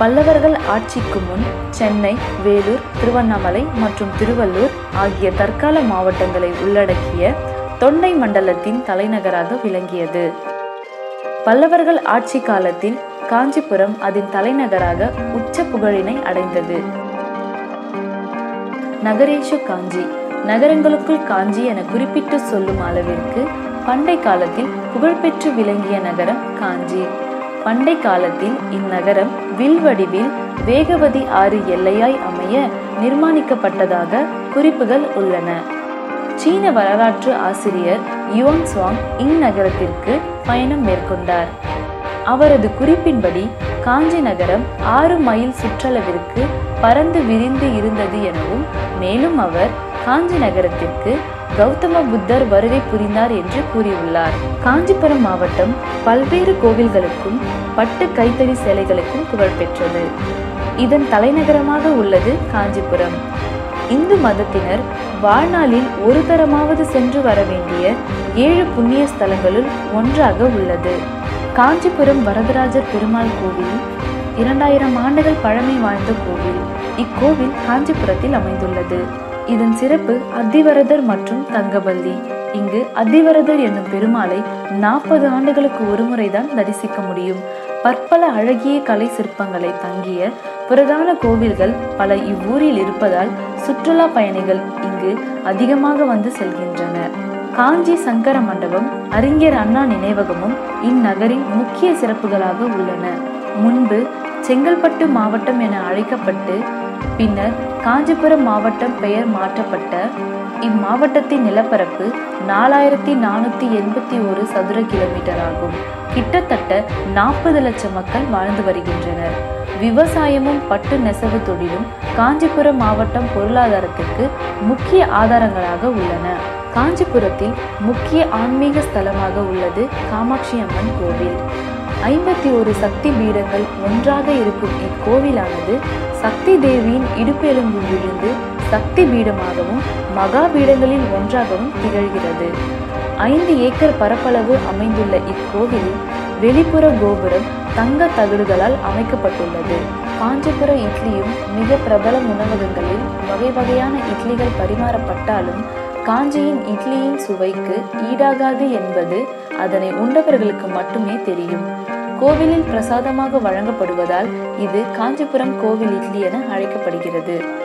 பல்லவர்கள் ஆட்சிக்கு முன் சென்னை வேலூர் திருவண்ணாமலை மற்றும் திருவள்ளூர் ஆகிய தற்கால மாவட்டங்களை உள்ளடக்கிய தொண்டை மண்டலத்தின் தலைநகராக விளங்கியது பல்லவர்கள் ஆட்சி காலத்தில் காஞ்சிபுரம் அதன் தலைநகராக உச்ச புகழினை அடைந்தது நகரேஷு காஞ்சி நகரங்களுக்குள் காஞ்சி என குறிப்பிட்டு சொல்லும் அளவிற்கு பண்டை காலத்தில் புகழ்பெற்று விளங்கிய நகரம் காஞ்சி பண்டை காலத்தில் இந்நகரம் வில் வடிவில் வேகவதி ஆறு எல்லையாய் அமைய நிர்மாணிக்கப்பட்டதாக குறிப்புகள் உள்ளன சீன வரலாற்று ஆசிரியர் யுவாங் சுவாங் இந்நகரத்திற்கு பயணம் மேற்கொண்டார் அவரது குறிப்பின்படி காஞ்சி நகரம் ஆறு மைல் சுற்றளவிற்கு பறந்து விரிந்து இருந்தது எனவும் மேலும் அவர் காஞ்சி நகரத்திற்கு கௌதம புத்தர் வருகை புரிந்தார் என்று கூறியுள்ளார் காஞ்சிபுரம் மாவட்டம் பல்வேறு கோவில்களுக்கும் பட்டு கைத்தறி சேலைகளுக்கும் புகழ்பெற்றது இதன் தலைநகரமாக உள்ளது காஞ்சிபுரம் இந்து மதத்தினர் வாழ்நாளில் ஒரு தரமாவது சென்று வர வேண்டிய ஏழு புண்ணிய ஸ்தலங்களுள் ஒன்றாக உள்ளது காஞ்சிபுரம் வரதராஜர் பெருமாள் கோவில் இரண்டாயிரம் ஆண்டுகள் பழமை வாய்ந்த கோவில் இக்கோவில் காஞ்சிபுரத்தில் அமைந்துள்ளது இதன் சிறப்பு அத்திவரதர் மற்றும் தங்கபல்லி இங்கு அத்திவரதர் என்னும் பெருமாளை நாற்பது ஆண்டுகளுக்கு ஒருமுறைதான் தரிசிக்க முடியும் பற்பல அழகிய கலை சிற்பங்களை தங்கிய புரதான கோவில்கள் பல இவ்வூரில் இருப்பதால் சுற்றுலா பயணிகள் இங்கு அதிகமாக வந்து செல்கின்றனர் காஞ்சி சங்கர மண்டபம் அறிஞர் அண்ணா நினைவகமும் இந்நகரின் முக்கிய சிறப்புகளாக உள்ளன முன்பு செங்கல்பட்டு மாவட்டம் என அழைக்கப்பட்டு பின்னர் காஞ்சிபுரம் மாவட்டம் பெயர் மாற்றப்பட்ட இம்மாவட்டத்தின் நிலப்பரப்பு நாலாயிரத்தி நானூத்தி எண்பத்தி ஒரு சதுர கிலோமீட்டர் ஆகும் கிட்டத்தட்ட நாற்பது லட்சம் மக்கள் வாழ்ந்து வருகின்றனர் விவசாயமும் பட்டு நெசவு தொழிலும் காஞ்சிபுரம் மாவட்டம் பொருளாதாரத்திற்கு முக்கிய ஆதாரங்களாக உள்ளன காஞ்சிபுரத்தில் முக்கிய ஆன்மீக ஸ்தலமாக உள்ளது காமாட்சி அம்மன் கோவில் ஐம்பத்தி ஒரு சக்தி பீடங்கள் ஒன்றாக இருக்கும் இக்கோவிலானது சக்தி தேவியின் இடுப்பெலும்பு விழுந்து சக்தி பீடமாகவும் மகா பீடங்களில் ஒன்றாகவும் திகழ்கிறது ஐந்து ஏக்கர் பரப்பளவு அமைந்துள்ள இக்கோவிலில் வெளிப்புற கோபுரம் தங்க தகடுகளால் அமைக்கப்பட்டுள்ளது காஞ்சிபுர இட்லியும் மிக பிரபல உணவகங்களில் வகை வகையான இட்லிகள் பரிமாறப்பட்டாலும் காஞ்சியின் இட்லியின் சுவைக்கு ஈடாகாது என்பது அதனை உண்டவர்களுக்கு மட்டுமே தெரியும் கோவிலில் பிரசாதமாக வழங்கப்படுவதால் இது காஞ்சிபுரம் கோவில் இட்லி என அழைக்கப்படுகிறது